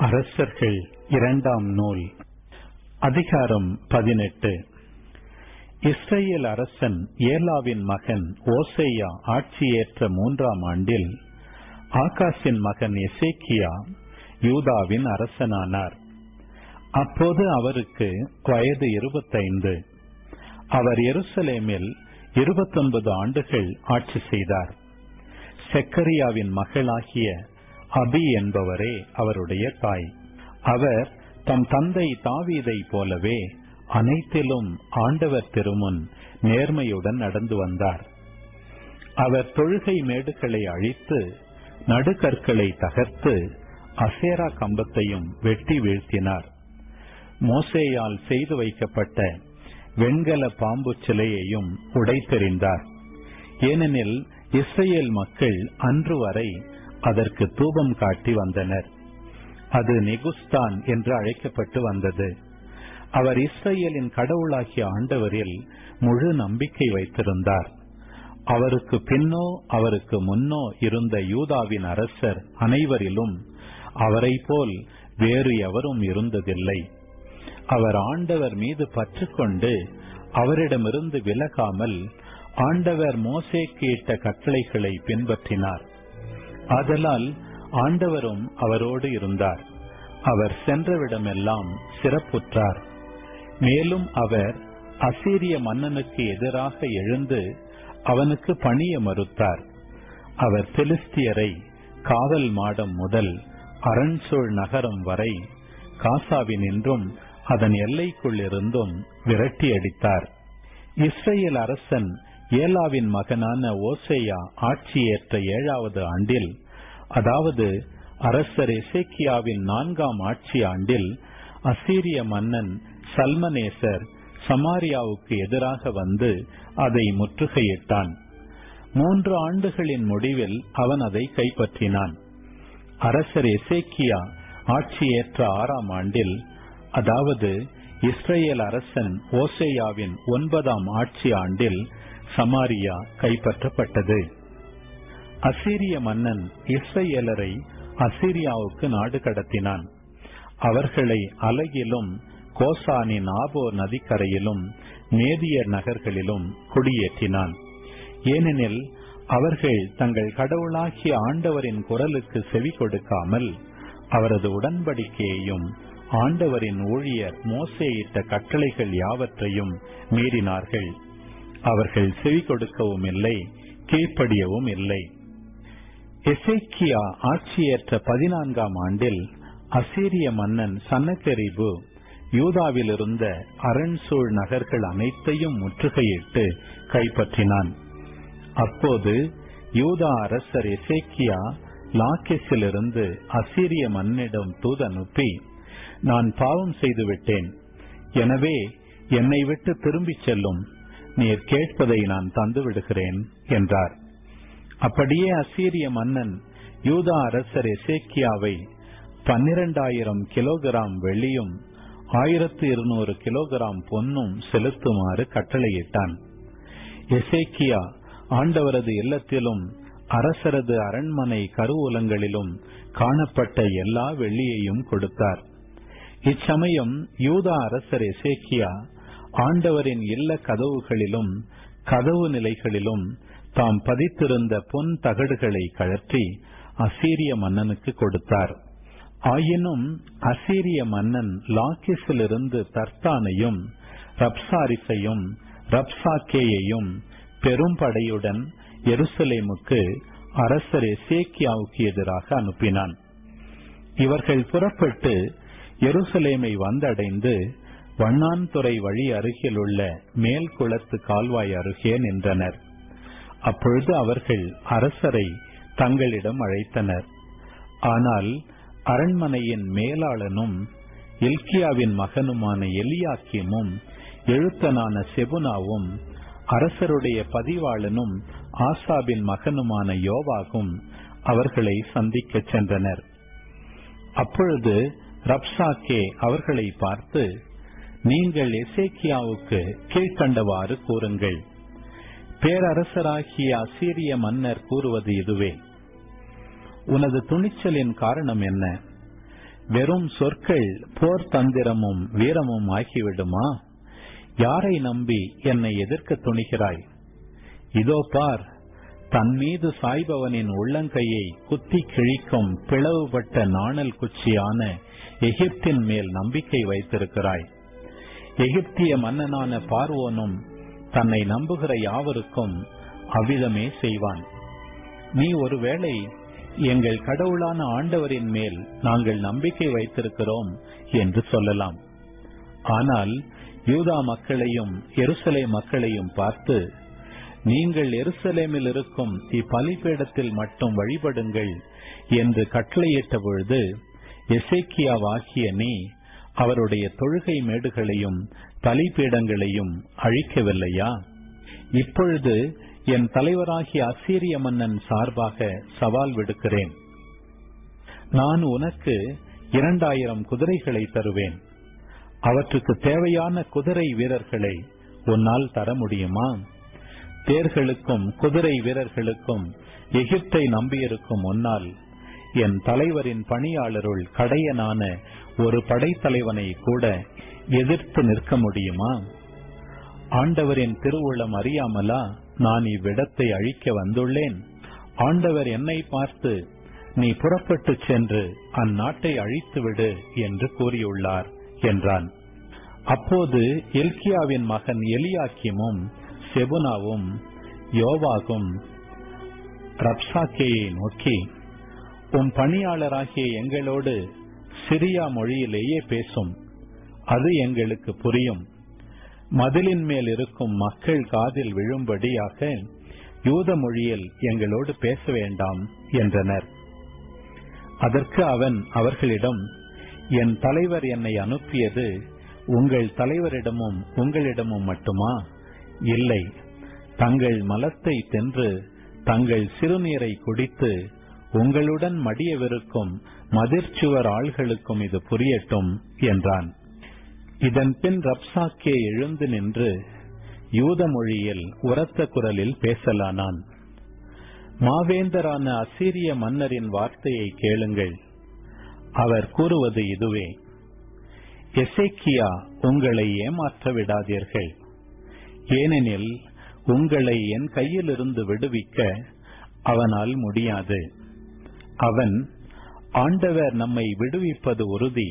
அரசர்கள் இரண்டாம் நூல் அதிகாரம் பதினெட்டு இஸ்ரேல் அரசன் ஏலாவின் மகன் ஓசேயா ஆட்சியேற்ற மூன்றாம் ஆண்டில் ஆகாஷின் மகன் எசேக்கியா யூதாவின் அரசனானார் அப்போது அவருக்கு வயது இருபத்தைந்து அவர் எருசலேமில் இருபத்தொன்பது ஆண்டுகள் ஆட்சி செய்தார் செக்கரியாவின் மகளாகிய அபி என்பவரே அவருடைய தாய் அவர் தம் தந்தை தாவீதை போலவே அனைத்திலும் ஆண்டவர் திருமுன் நேர்மையுடன் நடந்து வந்தார் அவர் தொழுகை மேடுகளை அழித்து நடுக்கற்களை தகர்த்து அசேரா கம்பத்தையும் வெட்டி வீழ்த்தினார் மோசேயால் செய்து வைக்கப்பட்ட வெண்கல பாம்பு சிலையையும் உடைத்தெறிந்தார் ஏனெனில் இஸ்ரேல் மக்கள் அன்று வரை அதற்கு தூபம் காட்டி வந்தனர் அது நெகுஸ்தான் என்று அழைக்கப்பட்டு வந்தது அவர் இஸ்ரேலின் கடவுளாகிய ஆண்டவரில் முழு நம்பிக்கை வைத்திருந்தார் அவருக்கு பின்னோ அவருக்கு முன்னோ இருந்த யூதாவின் அரசர் அனைவரிலும் அவரை போல் வேறு எவரும் இருந்ததில்லை அவர் ஆண்டவர் மீது பற்று கொண்டு அவரிடமிருந்து விலகாமல் ஆண்டவர் மோசேக்கு இட்ட கட்டளைகளை பின்பற்றினார் ஆதலால் ஆண்டவரும் அவரோடு இருந்தார் அவர் சென்றவிடமெல்லாம் சிறப்புற்றார் மேலும் அவர் அசீரிய மன்னனுக்கு எதிராக எழுந்து அவனுக்கு பணிய மறுத்தார் அவர் பெலிஸ்தியரை காவல் மாடம் முதல் அரண்சோழ் நகரம் வரை காசாவினின்றும் அதன் எல்லைக்குள் இருந்தும் விரட்டி அடித்தார் இஸ்ரேல் அரசன் ஏலாவின் மகனான ஓசேயா ஆட்சியேற்ற ஏழாவது ஆண்டில் அதாவது அரசர் எசேக்கியாவின் நான்காம் ஆட்சி ஆண்டில் அசீரிய மன்னன் சல்மனேசர் சமாரியாவுக்கு எதிராக வந்து அதை முற்றுகையிட்டான் மூன்று ஆண்டுகளின் முடிவில் அவன் அதை கைப்பற்றினான் அரசர் எசேக்கியா ஆட்சியேற்ற ஆறாம் ஆண்டில் அதாவது இஸ்ரேல் அரசன் ஓசேயாவின் ஒன்பதாம் ஆட்சி ஆண்டில் சமாரியா கைப்பற்றப்பட்டது அசீரிய மன்னன் இஸ்ரேலரை அசீரியாவுக்கு நாடு கடத்தினான் அவர்களை அலகிலும் கோசானின் ஆபோ நதிக்கரையிலும் மேதியர் நகர்களிலும் குடியேற்றினான் ஏனெனில் அவர்கள் தங்கள் கடவுளாகிய ஆண்டவரின் குரலுக்கு செவி கொடுக்காமல் அவரது உடன்படிக்கையையும் ஆண்டவரின் ஊழியர் மோசேயிட்ட கட்டளைகள் யாவற்றையும் மீறினார்கள் அவர்கள் செவி கொடுக்கவும் இல்லை கீழ்ப்படியவும் இல்லை எசேக்கியா ஆட்சியேற்ற பதினான்காம் ஆண்டில் அசீரிய மன்னன் சன்னக்கெரிபு யூதாவில் இருந்த அரண்சூழ் நகர்கள் அனைத்தையும் முற்றுகையிட்டு கைப்பற்றினான் அப்போது யூதா அரசர் எசேக்கியா லாக்கெஸிலிருந்து அசீரிய மன்னிடம் தூதனுப்பி நான் பாவம் செய்துவிட்டேன் எனவே என்னை விட்டு திரும்பிச் செல்லும் நீர் கேட்பதை நான் தந்து விடுகிறேன் என்றார் அப்படியே அசீரிய மன்னன் யூதா அரசர் எசேக்கியாவை பன்னிரண்டாயிரம் கிலோகிராம் வெள்ளியும் ஆயிரத்து இருநூறு கிலோகிராம் பொன்னும் செலுத்துமாறு கட்டளையிட்டான் எசேக்கியா ஆண்டவரது இல்லத்திலும் அரசரது அரண்மனை கருவூலங்களிலும் காணப்பட்ட எல்லா வெள்ளியையும் கொடுத்தார் இச்சமயம் யூதா அரசர் எசேக்கியா ஆண்டவரின் இல்ல கதவுகளிலும் கதவு நிலைகளிலும் தாம் பதித்திருந்த பொன் தகடுகளை கழற்றி அசீரிய மன்னனுக்கு கொடுத்தார் ஆயினும் அசீரிய மன்னன் லாக்கிஸிலிருந்து தர்த்தானையும் ரப்சாரிசையும் ரப்சாக்கேயையும் பெரும் படையுடன் எருசலேமுக்கு அரசர் எசேக்கியாவுக்கு எதிராக அனுப்பினான் இவர்கள் புறப்பட்டு எருசலேமை வந்தடைந்து வண்ணான்துறை வழி அருகில் உள்ள மேல் குளத்து கால்வாய் அருகே நின்றனர் அப்பொழுது அவர்கள் அரசரை தங்களிடம் அழைத்தனர் ஆனால் அரண்மனையின் மேலாளனும் இல்கியாவின் மகனுமான எலியாக்கியமும் எழுத்தனான செபுனாவும் அரசருடைய பதிவாளனும் ஆசாபின் மகனுமான யோவாகும் அவர்களை சந்திக்கச் சென்றனர் அப்பொழுது ரப்சாக்கே அவர்களை பார்த்து நீங்கள் எசேக்கியாவுக்கு கீழ்கண்டவாறு கூறுங்கள் பேரரசராகிய அசீரிய மன்னர் கூறுவது இதுவே உனது துணிச்சலின் காரணம் என்ன வெறும் சொற்கள் போர் தந்திரமும் வீரமும் ஆகிவிடுமா யாரை நம்பி என்னை எதிர்க்க துணிகிறாய் இதோ பார் தன் மீது சாய்பவனின் உள்ளங்கையை குத்தி கிழிக்கும் பிளவுபட்ட நாணல் குச்சியான எகிப்தின் மேல் நம்பிக்கை வைத்திருக்கிறாய் எகிப்திய மன்னனான பார்வோனும் தன்னை நம்புகிற யாவருக்கும் அவ்விதமே செய்வான் நீ ஒருவேளை எங்கள் கடவுளான ஆண்டவரின் மேல் நாங்கள் நம்பிக்கை வைத்திருக்கிறோம் என்று சொல்லலாம் ஆனால் யூதா மக்களையும் எருசலே மக்களையும் பார்த்து நீங்கள் எருசலேமில் இருக்கும் இப்பலிபீடத்தில் மட்டும் வழிபடுங்கள் என்று கட்டளையிட்ட பொழுது எசேக்கியாவாகிய நீ அவருடைய தொழுகை மேடுகளையும் பலிபீடங்களையும் அழிக்கவில்லையா இப்பொழுது என் தலைவராகிய அசீரிய மன்னன் சார்பாக சவால் விடுக்கிறேன் நான் உனக்கு இரண்டாயிரம் குதிரைகளை தருவேன் அவற்றுக்கு தேவையான குதிரை வீரர்களை உன்னால் தர முடியுமா தேர்களுக்கும் குதிரை வீரர்களுக்கும் எகிப்தை நம்பியிருக்கும் முன்னால் என் தலைவரின் பணியாளருள் கடையனான ஒரு படைத்தலைவனை கூட எதிர்த்து நிற்க முடியுமா ஆண்டவரின் திருவுள்ளம் அறியாமலா நான் இவ்விடத்தை அழிக்க வந்துள்ளேன் ஆண்டவர் என்னை பார்த்து நீ புறப்பட்டு சென்று அந்நாட்டை அழித்துவிடு என்று கூறியுள்ளார் என்றான் அப்போது எல்கியாவின் மகன் எலியாக்கிமும் செபுனாவும் யோவாகும் ரப்சாக்கேயை நோக்கி உன் பணியாளராகிய எங்களோடு சிரியா மொழியிலேயே பேசும் அது எங்களுக்கு புரியும் மதிலின் மேல் இருக்கும் மக்கள் காதில் விழும்படியாக யூத மொழியில் எங்களோடு பேச வேண்டாம் என்றனர் அதற்கு அவன் அவர்களிடம் என் தலைவர் என்னை அனுப்பியது உங்கள் தலைவரிடமும் உங்களிடமும் மட்டுமா இல்லை தங்கள் மலத்தை தின்று தங்கள் சிறுநீரை குடித்து உங்களுடன் மடியவிருக்கும் மதிர்ச்சுவர் ஆள்களுக்கும் இது புரியட்டும் என்றான் இதன் பின் ரப்சாக்கே எழுந்து நின்று யூத மொழியில் உரத்த குரலில் பேசலானான் மாவேந்தரான அசீரிய மன்னரின் வார்த்தையை கேளுங்கள் அவர் கூறுவது இதுவே எசேக்கியா உங்களை ஏமாற்ற விடாதீர்கள் ஏனெனில் உங்களை என் கையிலிருந்து விடுவிக்க அவனால் முடியாது அவன் ஆண்டவர் நம்மை விடுவிப்பது உறுதி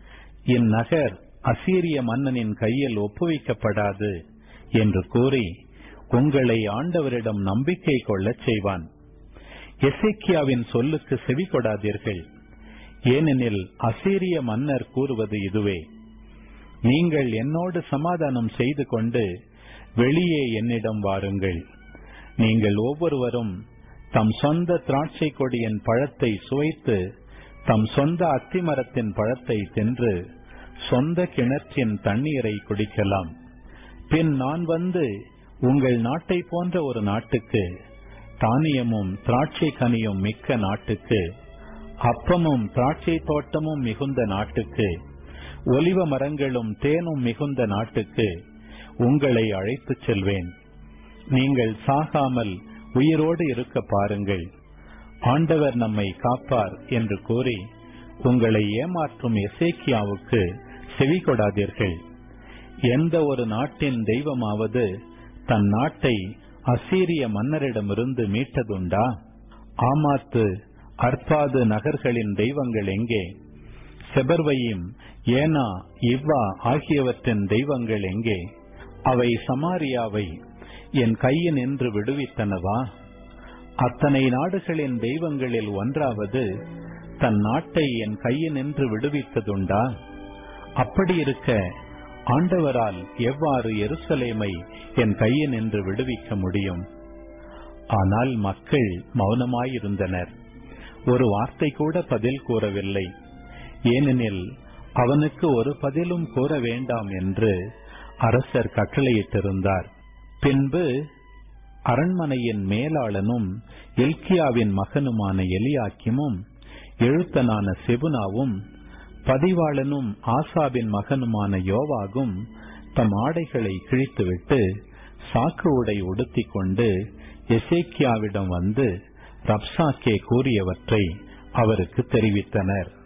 இந்நகர் அசீரிய மன்னனின் கையில் ஒப்புவிக்கப்படாது என்று கூறி உங்களை ஆண்டவரிடம் நம்பிக்கை கொள்ளச் செய்வான் எசேக்கியாவின் சொல்லுக்கு செவி கொடாதீர்கள் ஏனெனில் அசீரிய மன்னர் கூறுவது இதுவே நீங்கள் என்னோடு சமாதானம் செய்து கொண்டு வெளியே என்னிடம் வாருங்கள் நீங்கள் ஒவ்வொருவரும் தம் சொந்த திராட்சை கொடியின் பழத்தை சுவைத்து தம் சொந்த அத்திமரத்தின் பழத்தை தின்று சொந்த கிணற்றின் தண்ணீரை குடிக்கலாம் பின் நான் வந்து உங்கள் நாட்டை போன்ற ஒரு நாட்டுக்கு தானியமும் திராட்சை கனியும் மிக்க நாட்டுக்கு அப்பமும் திராட்சை தோட்டமும் மிகுந்த நாட்டுக்கு ஒலிவ மரங்களும் தேனும் மிகுந்த நாட்டுக்கு உங்களை அழைத்துச் செல்வேன் நீங்கள் சாகாமல் உயிரோடு இருக்க பாருங்கள் ஆண்டவர் நம்மை காப்பார் என்று கூறி உங்களை ஏமாற்றும் எசேக்கியாவுக்கு செவி கொடாதீர்கள் எந்த ஒரு நாட்டின் தெய்வமாவது தன் நாட்டை அசீரிய மன்னரிடமிருந்து மீட்டதுண்டா ஆமாத்து அற்பாது நகர்களின் தெய்வங்கள் எங்கே செபர்வையும் ஏனா இவ்வா ஆகியவற்றின் தெய்வங்கள் எங்கே அவை சமாரியாவை என் கையில் நின்று விடுவித்தனவா அத்தனை நாடுகளின் தெய்வங்களில் ஒன்றாவது தன் நாட்டை என் கையில் நின்று விடுவித்ததுண்டா அப்படி இருக்க ஆண்டவரால் எவ்வாறு எருசலேமை என் கையில் நின்று விடுவிக்க முடியும் ஆனால் மக்கள் மௌனமாயிருந்தனர் ஒரு வார்த்தை கூட பதில் கூறவில்லை ஏனெனில் அவனுக்கு ஒரு பதிலும் கூற வேண்டாம் என்று அரசர் கட்டளையிட்டிருந்தார் பின்பு அரண்மனையின் மேலாளனும் எல்கியாவின் மகனுமான எலியாக்கிமும் எழுத்தனான செபுனாவும் பதிவாளனும் ஆசாபின் மகனுமான யோவாகும் தம் ஆடைகளை கிழித்துவிட்டு சாக்கு உடை உடுத்திக் கொண்டு எசேக்கியாவிடம் வந்து ரப்சாக்கே கூறியவற்றை அவருக்கு தெரிவித்தனர்